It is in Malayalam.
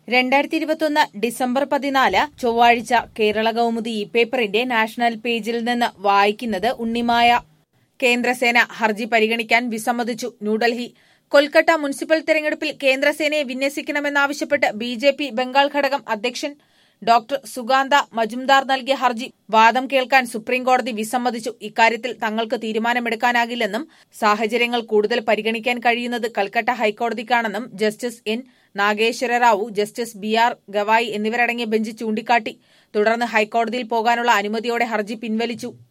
രണ്ടായിരത്തി ഇരുപത്തൊന്ന് ഡിസംബർ പതിനാല് ചൊവ്വാഴ്ച കേരള കൗമുദി ഇ പേപ്പറിന്റെ നാഷണൽ പേജിൽ നിന്ന് വായിക്കുന്നത് ഉണ്ണിമായ കേന്ദ്രസേന ഹർജി പരിഗണിക്കാൻ വിസമ്മതിച്ചു ന്യൂഡൽഹി കൊൽക്കത്ത മുനിസിപ്പൽ തെരഞ്ഞെടുപ്പിൽ കേന്ദ്രസേനയെ വിന്യസിക്കണമെന്നാവശ്യപ്പെട്ട് ബി ജെ പി ബംഗാൾ ഘടകം അധ്യക്ഷൻ ഡോക്ടർ സുഗാന്ത മജുംദാർ നൽകിയ ഹർജി വാദം കേൾക്കാൻ സുപ്രീംകോടതി വിസമ്മതിച്ചു ഇക്കാര്യത്തിൽ തങ്ങൾക്ക് തീരുമാനമെടുക്കാനാകില്ലെന്നും സാഹചര്യങ്ങൾ കൂടുതൽ പരിഗണിക്കാൻ കഴിയുന്നത് കൽക്കട്ട ഹൈക്കോടതിക്കാണെന്നും justice N Nageswara Rao justice B R Gavai എന്നിവരടങ്ങിയ ബെഞ്ച് ചൂണ്ടിക്കാട്ടി തുടർന്ന് ഹൈക്കോടതിയിൽ പോകാനുള്ള അനുമതിയോടെ ഹർജി പിൻവലിച്ചു